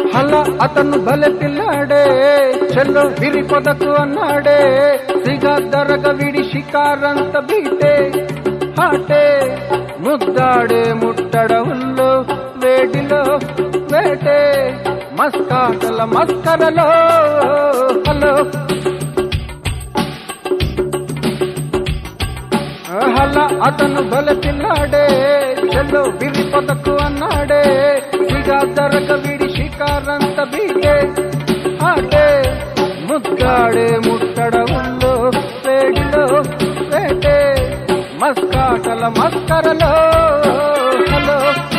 హల అతను భలే పిల్లాడే చెల్లో విరి పొదకు అన్నాడే సిగా దరగ విడి షికారంత బీటే హాటే ముద్దాడే ముట్టడవుల్లో వేడిలో వేటే మస్కాటల మస్కరలో హలో హల అతను బల పిల్లాడే చెల్లో విరి పొదకు అన్నాడే సిగా దరక విడి షికారంత బీటే ఆటే ముద్దాడే ముట్టడవుల్లో వేడిలో వేటే మస్కాటల మస్కరలో హలో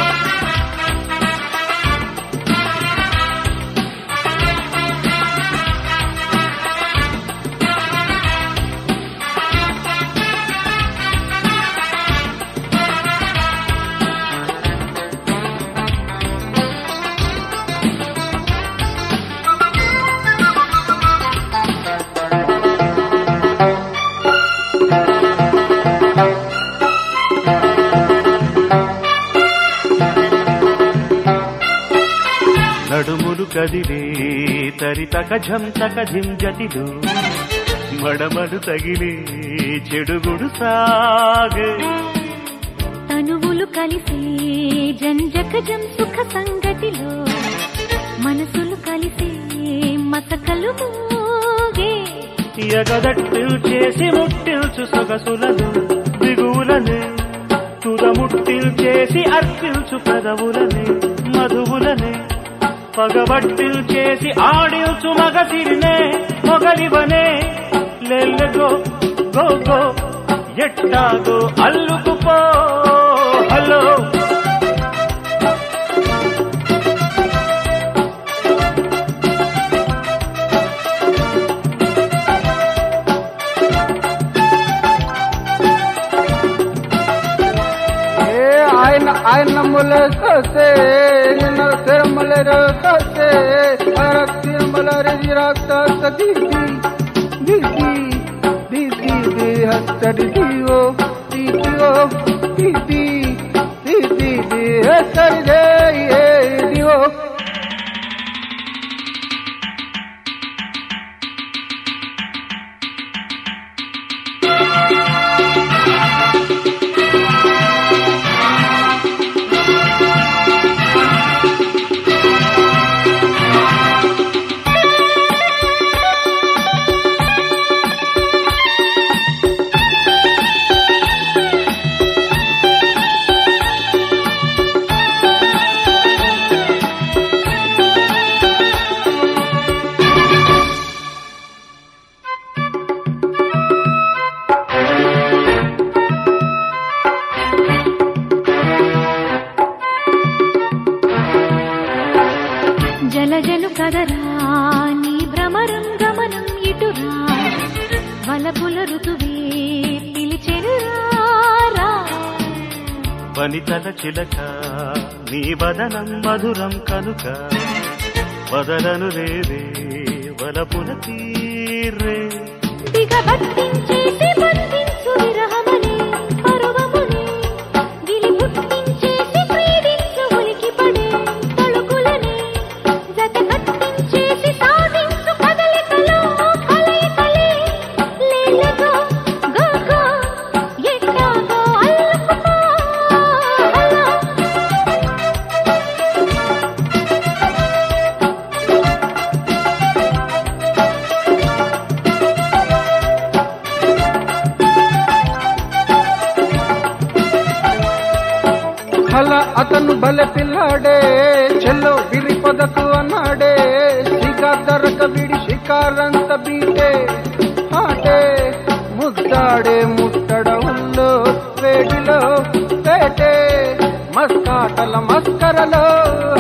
నడుములు కదిలే తరితక ఝంతక ఝింజతిలు మడమలు తగిలే చెడుగుడు సాగే తనువులు కలిసి జంజకజం సుఖ సంగతిలో మనసులు కలిసి మసకలు మోగే ఎగదట్టిల్ చేసి ముట్టిల్చు సొగసులను దిగువులని తుదముట్టిల్ చేసి అర్పిల్చు పెదవులని మధువులని పగబట్టిల్ చేసి ఆడిల్చు మగసిరినే మొగలివనే లెల్లగో గో గో ఎట్టాగో అల్లుకుపో హలో ఏ ఆయన ఆయన ములసే నిన్న తిరుమల రసే అర తిరుమల రజరాత సదీది దీది దీది దే హస్తరి దియో దీదియో దీది దీది దే హస్తరి దే ఏ దియో జలజలు కదరా నీ భ్రమరం గమనం ఇటురా వలపుల ఋతువే పిలిచెనురా వనితల చిలక నీ వదనం మధురం కనుక వదలను రేరే వలపుల తీరే దిగబట్టించేసి బంధించు విరహమని పరువముని గిలి పుట్టించేసి పీడించు ఉలికి పడే తలుకులని జత కట్టించేసి సాధించు కదలికలో కలయికలే లేలగో గోగో ఎట్టాగో అల్లుకుపో హలో హల అతను బల పిల్లాడే చెల్లో విరి పొదకు అన్నాడే సిగా దరక విడి షికారంత బీటే ఆటే ముద్దాడే ముట్టడవుల్లో వేడిలో వేటే మస్కాటల మస్కరలో